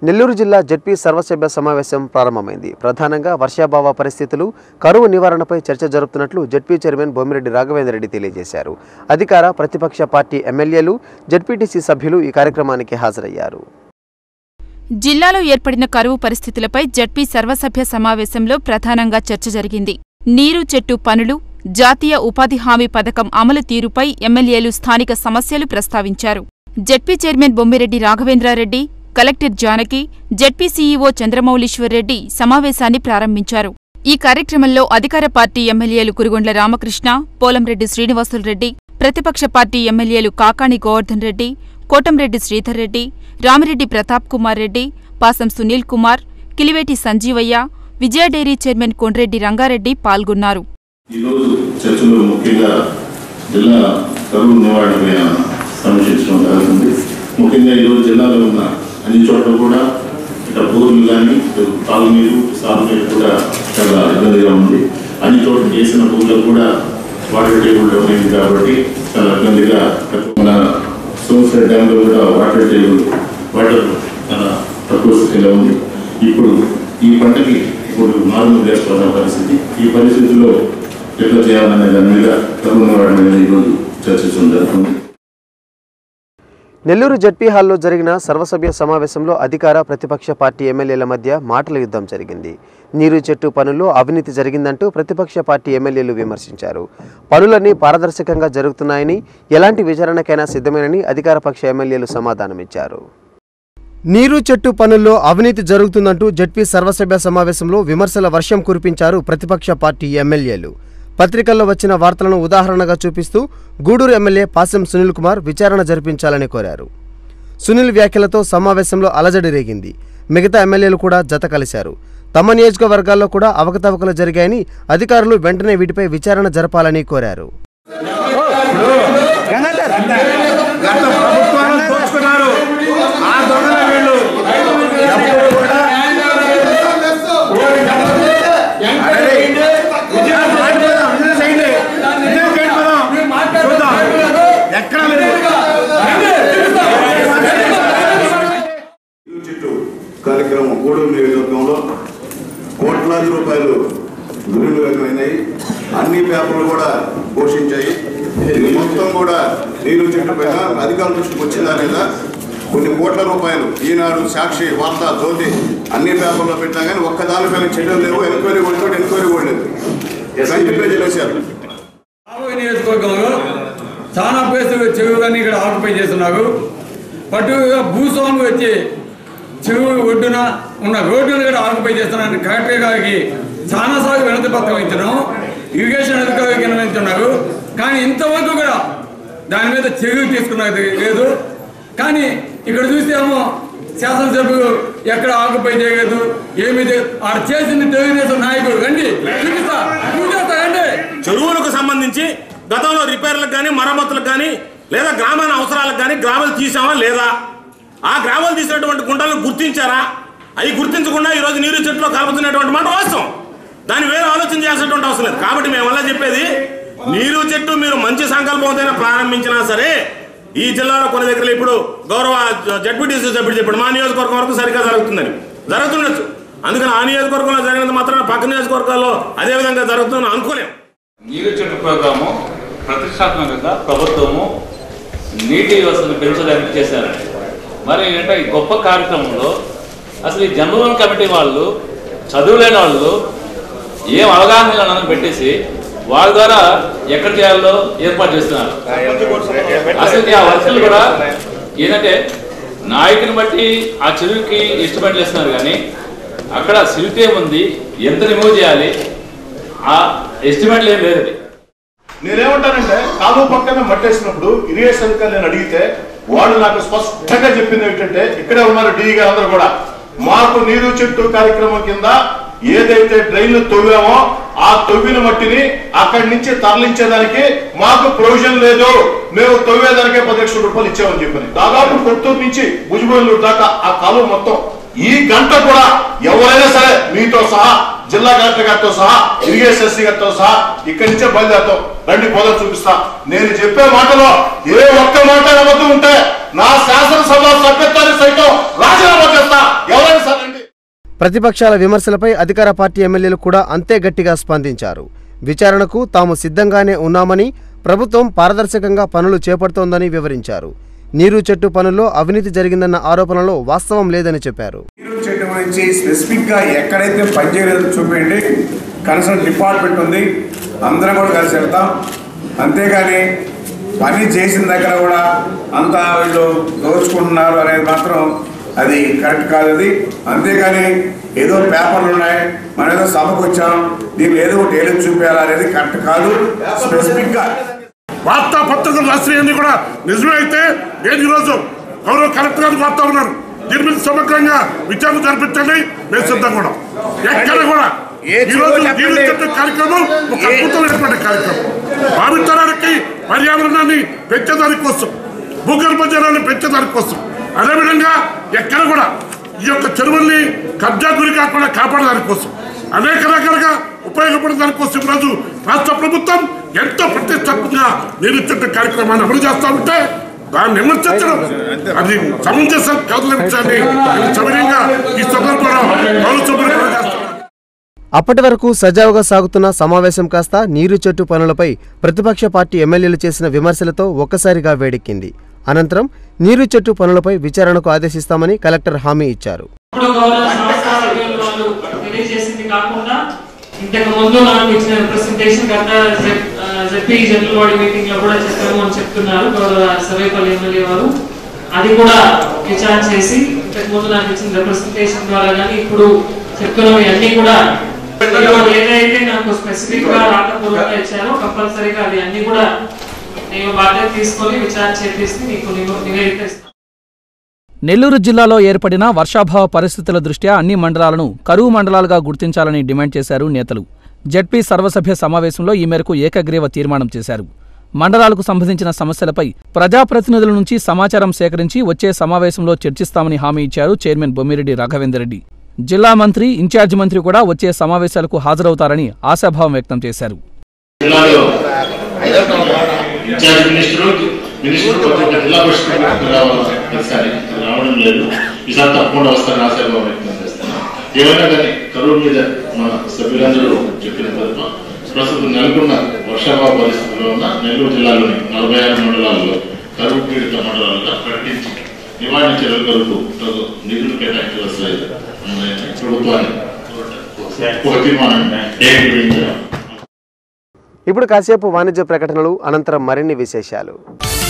నెల్లూరు జిల్లా జడ్పీ సర్వసభ్య సమావేశం ప్రారంభమైంది ప్రధానంగా వర్షాభావ పరిస్థితులు కరువు నివారణపై చర్చ జరుపుతున్నట్లు జడ్పీ చైర్మన్ బొమ్మిరెడ్డి రాఘవేంద్రరెడ్డి తెలియజేశారు అధికార ప్రతిపక్ష పార్టీ ఎమ్మెల్యేలు జడ్పీటీసీ సభ్యులు ఈ కార్యక్రమానికి హాజరయ్యారు జిల్లాలో ఏర్పడిన కరువు పరిస్థితులపై జడ్పీ సర్వసభ్య సమావేశంలో ప్రధానంగా చర్చ జరిగింది నీరు చెట్టు పనులు జాతీయ ఉపాధి హామీ పథకం అమలు తీరుపై ఎమ్మెల్యేలు స్థానిక సమస్యలు ప్రస్తావించారు ZP chairman Bommireddy Raghavendra Reddy collector Janaki ZP CEO Chandramouleeswar Reddy సమావేశాన్ని ప్రారంభించారు ఈ కార్యక్రమంలో అధికార పార్టీ ఎమ్మెల్యేలు కురుగొండ్ల రామకృష్ణ పోలంరెడ్డి శ్రీనివాసులరెడ్డి ప్రతిపక్ష పార్టీ ఎమ్మెల్యేలు కాకాణి గోవర్ధన్ రెడ్డి కోటంరెడ్డి శ్రీధర్ రెడ్డి రామిరెడ్డి ప్రతాప్ కుమార్ రెడ్డి పాసం సునీల్ కుమార్ కిలివేటి సంజీవయ్య విజయ డైరీ చైర్మన్ కొండ్రెడ్డి రంగారెడ్డి పాల్గొన్నారు ఈరోజు చర్చలో ముఖ్యంగా జిల్లా కరువు నివారణపై సమీక్షించడం జరుగుతుంది ముఖ్యంగా ఈరోజు జిల్లాలో ఉన్న అన్ని చోట్ల కూడా ఇక్కడ బోర్లు కానీ తాగునీరు సాగునీరు కూడా చాలా ఇబ్బందిగా ఉంది అన్ని చోట్ల చేసిన భూములకు కూడా వాటర్ టేబుల్ డౌన్ అయింది కాబట్టి చాలా ఇబ్బందిగా మన సోమసర్ డ్యాంలో కూడా వాటర్ టేబుల్ వాటర్ చాలా తక్కువ స్థితిలో ఉంది ఇప్పుడు ఈ పంటకి ఇప్పుడు నార్మల్ వేసుకోవాలన్న పరిస్థితి ఈ పరిస్థితుల్లో ఎట్లా చేయాలనే దాని మీద కరువు నివారణ మీద ఈరోజు చర్చించడం జరుగుతుంది నెల్లూరు జడ్పీ హాల్లో జరిగిన సర్వసభ్య సమావేశంలో అధికార ప్రతిపక్ష పార్టీ ఎమ్మెల్యేల మధ్య మాటల యుద్ధం జరిగింది నీరు చెట్టు పనుల్లో అవినీతి జరిగిందంటూ ప్రతిపక్ష పార్టీ ఎమ్మెల్యేలు విమర్శించారు పనులన్నీ పారదర్శకంగా జరుగుతున్నాయని ఎలాంటి విచారణకైనా సిద్ధమేనని అధికార పక్ష ఎమ్మెల్యేలు సమాధానమిచ్చారు నీరు చెట్టు పనుల్లో అవినీతి జరుగుతుందంటూ జడ్పీ సర్వసభ్య సమావేశంలో విమర్శల వర్షం కురిపించారు ప్రతిపక్ష పార్టీ ఎమ్మెల్యేలు పత్రికల్లో వచ్చిన వార్తలను ఉదాహరణగా చూపిస్తూ గూడూరు ఎమ్మెల్యే పాసెం సునీల్ కుమార్ విచారణ జరిపించాలని కోరారు సునీల్ వ్యాఖ్యలతో సమావేశంలో అలజడి రేగింది మిగతా ఎమ్మెల్యేలు కూడా జత కలిశారు తమ నియోజకవర్గాల్లో కూడా అవకతవకలు జరిగాయని అధికారులు వెంటనే వీటిపై విచారణ జరపాలని కోరారు గత ప్రభుత్వాన్ని దోచుకున్నారు ఆ దొంగల వీళ్ళు ఎప్పుడు కూడా అరే, విజయం మాట్లాడదాం, విజయం చేయండి. విజయం చేయండి మనం. చూద్దాం. ఎక్కడా లేదు ఇల్లు చెట్టు కార్యక్రమం గూడూరు నియోజకవర్గంలో కోట్లాది రూపాయలు దుర్వినియోగమైనాయి అన్ని పేపర్లు కూడా ఘోషించాయి ఇది మొత్తం కూడా నీరు చెట్టు పైన అధికారుల దృష్టికి వచ్చిందా లేదా కొన్ని కోట్ల రూపాయలు ఈనాడు సాక్షి వార్త జ్యోతి అన్ని పేపర్లో పెట్టినా కానీ ఒక్క దానిపైన చర్యలు లేవు ఎంక్వైరీ కూడా లేదు, ఎంక్వైరీ కూడా లేదు ఫ్రంట్ పేజీలు వేశారు రాబోయే నియోజకవర్గంలో చాలా ప్లేసులు చెరువులన్నీ ఇక్కడ ఆక్యుపై చేస్తున్నారు పట్టుగా భూస్వామి వచ్చి చెరువు ఒడ్డున ఉన్న రోడ్డును కూడా ఆక్యుపై చేస్తున్నారని కలెక్టర్ గారికి చాలా సార్లు వినతి పత్రం ఇచ్చినాం ఇరిగేషన్ అధికారికి వినతిస్తున్నారు కానీ ఇంతవరకు కూడా దాని మీద చర్యలు తీసుకున్నది లేదు కానీ ఇక్కడ చూస్తే ఏమో శాసనసభ్యులు ఎక్కడ ఆక్యుపై చేయలేదు ఏమి చే- ఆడ చేసింది తెలుగుదేశం నాయకుడు రండి చూపిస్తా చూపిస్తా రండి చెరువులకు సంబంధించి గతంలో రిపేర్లకు కానీ మరమ్మతులకు కానీ లేదా గ్రామాల అవసరాలకు కానీ గ్రామాలు తీసామా లేదా ఆ గ్రామాలు తీసినటువంటి గుంటలను గుర్తించారా అవి గుర్తించకుండా ఈరోజు నీరు చెట్టులో కలుపుతున్నటువంటి మాట వాస్తవం దాన్ని వేరే ఆలోచన చేయాల్సినటువంటి అవసరం లేదు కాబట్టి మేము వల్ల చెప్పేది నీరు చెట్టు మీరు మంచి సంకల్పంతో ప్రారంభించినా సరే ఈ జిల్లాలో కొన్ని దగ్గర ఇప్పుడు గౌరవ జడ్పీటీసీ సభ్యుడు చెప్పాడు మా నియోజకవర్గం వరకు సరిగ్గా జరుగుతుందని జరుగుతుండొచ్చు అందుకని ఆ నియోజకవర్గంలో జరిగినంత మాత్రం పక్క నియోజకవర్గాల్లో అదే విధంగా జరుగుతుందని అనుకోలేం నీరు చెట్టు ప్రోగ్రాము ప్రతిష్టాత్మకంగా ప్రభుత్వము నీటి వసతిని పెంచడానికి చేశారు మరి ఏంటంటే ఈ గొప్ప కార్యక్రమంలో అసలు ఈ జనరల్ కమిటీ వాళ్ళు చదువులేని వాళ్ళు ఏం అవగాహన లేని పెట్టేసి వాళ్ళ ద్వారా ఎక్కడ చేయాలో ఏర్పాటు చేస్తున్నారు అసలు ఆ వర్కులు కూడా ఏంటంటే నాయకుని బట్టి ఆ చెరువుకి ఎస్టిమేట్లు ఇస్తున్నారు కానీ అక్కడ సిల్ట్ ఏముంది ఎంత రిమూవ్ చేయాలి ఆ ఎస్టిమేట్లు ఏం లేదు అది నేనేమంటానంటే కాలువ పక్కన మట్టేసినప్పుడు ఇరిగేషన్ అధికారులు నేను అడిగితే వాళ్ళు నాకు స్పష్టంగా చెప్పింది ఏంటంటే ఇక్కడే ఉన్నారు డిఈ గారు అందరూ కూడా మాకు నీరు చెట్టు కార్యక్రమం కింద ఏదైతే డ్రైన్లు తవ్వామో ఆ తవ్విన మట్టిని అక్కడి నుంచి తరలించేదానికి మాకు ప్రొవిజన్ లేదు మేము తవ్వేదానికే పది లక్షల రూపాయలు ఇచ్చామని చెప్పని దాదాపు కొత్తూరు నుంచి భుజబోయిలూరు దాకా ఆ కాలువ మొత్తం ఈ గంట కూడా ఎవరైనా సరే మీతో సహా జిల్లా కలెక్టర్ గారితో సహా ఇరిగేషన్ ఎస్సీ గారితో సహా ఇక్కడి నుంచే బయలుదేరుతాం రండి పోదాం చూపిస్తా నేను చెప్పే మాటలో ఏ ఒక్క మాట అబద్ధం ఉంటే నా శాసనసభ సభ్యత్వాన్ని సైతం రాజీనామా చేస్తా ఎవరు ప్రతిపక్షాల విమర్శలపై అధికార పార్టీ ఎమ్మెల్యేలు కూడా అంతే గట్టిగా స్పందించారు విచారణకు తాము సిద్ధంగానే ఉన్నామని ప్రభుత్వం పారదర్శకంగా పనులు చేపడుతోందని వివరించారు నీరు చెట్టు పనుల్లో అవినీతి జరిగిందన్న ఆరోపణలో వాస్తవం లేదని చెప్పారు నీరు చెట్టు గురించి స్పెసిఫిక్ గా ఎక్కడైతే పనిచేయలేదో చూపించండి కన్సర్న్ డిపార్ట్మెంట్ ఉంది అందరం కూడా కలిసి వెళ్తాం అంతేగాని పని చేసిన దగ్గర కూడా అంతా వీళ్ళు దోచుకుంటున్నారు అనేది మాత్రం అది కరెక్ట్ కాదు అది అంతేగాని ఏదో పేపర్లు ఉన్నాయి మనం ఏదో సభకు వచ్చాం దీన్ని ఏదో ఒకటి ఏదో చూపించాలి అనేది కరెక్ట్ కాదు స్పెసిఫిక్ గా వార్తా పత్రికలు రాష్ట్రీయంది కూడా నిజమే అయితే నేను ఈరోజు గౌరవ కలెక్టర్ గారు వార్తా ఉన్నారు దీని మీద సమగ్రంగా విచారణ జరిపించండి మేము సిద్ధంగా ఉన్నాం ఎక్కడ కూడా ఏ ఈ రోజు చెప్పండి. నీరు చెట్టు కార్యక్రమం ఒక ఏ- అద్భుతమైనటువంటి కార్యక్రమం భావితరానికి పర్యావరణాన్ని పెంచేదాని కోసం భూగర్భ జలాన్ని పెంచేదాని కోసం అదేవిధంగా ఎక్కడ కూడా ఈ యొక్క చెరువుల్ని కబ్జా గురి కాకుండా కాపాడదాని కోసం అనేక రకాలుగా ఉపయోగపడే దానికోసం ఈరోజు రాష్ట్ర ప్రభుత్వం ఎంతో ప్రతిష్టాత్మకంగా నీరు చెట్టు కార్యక్రమాన్ని అమలు చేస్తా ఉంటే దాన్ని విమర్శించడం అది సమంజసం కాదు విషయాన్ని నేను సవినయంగా ఈ సందర్భంలో పౌర సభ్యులు తెలియజేస్తున్నాను. అప్పటి వరకు సజావుగా సాగుతున్న సమావేశం కాస్త నీరు చెట్టు పనులపై ప్రతిపక్ష పార్టీ ఎమ్మెల్యేలు చేసిన విమర్శలతో ఒక్కసారిగా వేడెక్కింది అనంతరం నీరు చెట్టు పనులపై విచారణకు ఆదేశిస్తామని కలెక్టర్ హామీ ఇచ్చారు ఇప్పుడు గౌరవ సంస్థ సభ్యులు వాళ్ళు తెలియజేసింది కాకుండా ఇంతకు ముందు నాకు ఇచ్చిన రిప్రజెంటేషన్ గత జెపీ జనరల్ బాడీ మీటింగ్ లో కూడా చెప్పాము అని చెప్తున్నారు గౌరవ సర్వేపల్లి ఎమ్మెల్యే వారు అది కూడా విచారణ చేసి ఇంతకు ముందు నాకు ఇచ్చిన రిప్రజెంటేషన్ ద్వారా కానీ ఇప్పుడు చెప్తున్నాం ఇవన్నీ కూడా ఇందులో ఏదైతే నాకు స్పెసిఫిక్ గా రాతపూర్వకంగా ఇచ్చారో కంపల్సరీగా అది అన్ని కూడా నేను బాధ్యత తీసుకొని విచారణ చేపిస్తే నీకు నివ- నివేదిక ఇస్తాను నెల్లూరు జిల్లాలో ఏర్పడిన వర్షాభావ పరిస్థితుల దృష్ట్యా అన్ని మండలాలను కరువు మండలాలుగా గుర్తించాలని డిమాండ్ చేశారు నేతలు జడ్పీ సర్వసభ్య సమావేశంలో ఈ మేరకు ఏకగ్రీవ తీర్మానం చేశారు మండలాలకు సంబంధించిన సమస్యలపై ప్రజాప్రతినిధుల నుంచి సమాచారం సేకరించి వచ్చే సమావేశంలో చర్చిస్తామని హామీ ఇచ్చారు చైర్మన్ బొమ్మిరెడ్డి రాఘవేందర్ రెడ్డి జిల్లా మంత్రి ఇన్ఛార్జి మంత్రి కూడా వచ్చే సమావేశాలకు హాజరవుతారని ఆశాభావం వ్యక్తం చేశారు జిల్లాలో ఇన్ఛార్జ్ మినిస్టర్ మినిస్టర్ ప్రతి ఒక్క జిల్లా పరిషత్ రావాలి ఈసారి రావడం లేదు ఈసారి తప్పకుండా వస్తారని ఆశాభావం వ్యక్తం చేస్తున్నాను ఏమైనా కానీ కరువు మీద మన సభ్యులందరూ చెప్పిన తరఫున ప్రస్తుతం నెలకొన్న వర్షాభావ పరిస్థితుల్లో ఉన్న నెల్లూరు జిల్లాలోని నలభై ఆరు మండలాల్లో కరువు పీడిత మండలాలుగా ప్రకటించి నివారణ చర్యల కొరకు తగు నిధులు కేటాయించవలసి ప్రభుత్వాన్ని ఒక తీర్మానాన్ని ఏకీకరించారు ఇప్పుడు కాసేపు వాణిజ్య ప్రకటనలు అనంతరం మరిన్ని విశేషాలు